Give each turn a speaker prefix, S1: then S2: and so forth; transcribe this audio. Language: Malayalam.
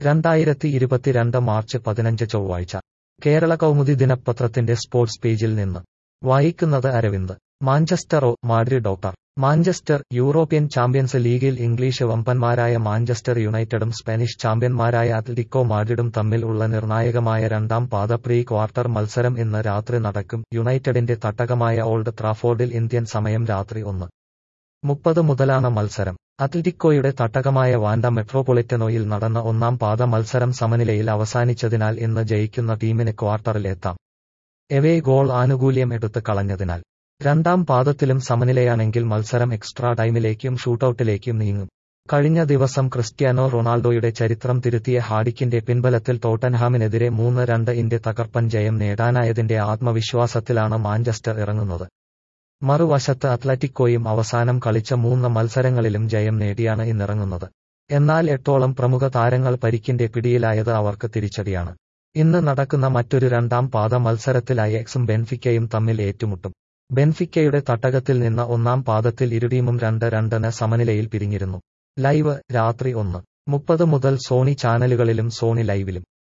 S1: രണ്ടായിരത്തി ഇരുപത്തിരണ്ട് മാർച്ച് പതിനഞ്ച് ചൊവ്വാഴ്ച കേരള കൗമുദി ദിനപത്രത്തിന്റെ സ്പോർട്സ് പേജിൽ നിന്ന് വായിക്കുന്നത് അരവിന്ദ് മാഞ്ചസ്റ്ററോ Madrid doctor Manchester European champions ലീഗിൽ ഇംഗ്ലീഷ് വമ്പന്മാരായ മാഞ്ചസ്റ്റർ യുണൈറ്റഡും സ്പാനിഷ് ചാമ്പ്യന്മാരായ അത്ലറ്റിക്കോ മാഡ്രിഡും തമ്മിൽ ഉള്ള നിർണായകമായ രണ്ടാം പാദ പ്രീ ക്വാർട്ടർ മത്സരം ഇന്ന് രാത്രി നടക്കും യുണൈറ്റഡിന്റെ തട്ടകമായ ഓൾഡ് ട്രാഫോർഡിൽ ഇന്ത്യൻ സമയം രാത്രി ഒന്ന് മുപ്പത് മുതലാണ് മത്സരം അത്ലറ്റിക്കോയുടെ തട്ടകമായ വാൻഡ മെട്രോപൊളിറ്റനോയിൽ നടന്ന ഒന്നാം പാദ മത്സരം സമനിലയിൽ അവസാനിച്ചതിനാൽ ഇന്ന് ജയിക്കുന്ന ടീമിന് ക്വാർട്ടറിൽ എത്താം എവേ ഗോൾ ആനുകൂല്യം എടുത്ത് കളഞ്ഞതിനാൽ രണ്ടാം പാദത്തിലും സമനിലയാണെങ്കിൽ മത്സരം എക്സ്ട്രാ ടൈമിലേക്കും ഷൂട്ടൌട്ടിലേക്കും നീങ്ങും കഴിഞ്ഞ ദിവസം ക്രിസ്ത്യാനോ റൊണാൾഡോയുടെ ചരിത്രം തിരുത്തിയ ഹാഡിക്കിന്റെ പിൻബലത്തിൽ ടോട്ടൻഹാമിനെതിരെ മൂന്ന് രണ്ട് ഇന്റെ തകർപ്പൻ ജയം നേടാനായതിന്റെ ആത്മവിശ്വാസത്തിലാണ് മാഞ്ചസ്റ്റർ ഇറങ്ങുന്നത് മറുവശത്ത് അത്ലറ്റിക്കോയും അവസാനം കളിച്ച മൂന്ന് മത്സരങ്ങളിലും ജയം നേടിയാണ് ഇന്നിറങ്ങുന്നത് എന്നാൽ എട്ടോളം പ്രമുഖ താരങ്ങൾ പരിക്കിന്റെ പിടിയിലായത് അവർക്ക് തിരിച്ചടിയാണ് ഇന്ന് നടക്കുന്ന മറ്റൊരു രണ്ടാം പാദ മത്സരത്തിൽ അയക്സും ബെൻഫിക്കയും തമ്മിൽ ഏറ്റുമുട്ടും ബെൻഫിക്കയുടെ തട്ടകത്തിൽ നിന്ന് ഒന്നാം പാദത്തിൽ ഇരുടീമും രണ്ട് രണ്ടിന് സമനിലയിൽ പിരിഞ്ഞിരുന്നു ലൈവ് രാത്രി ഒന്ന് മുപ്പത് മുതൽ സോണി ചാനലുകളിലും സോണി ലൈവിലും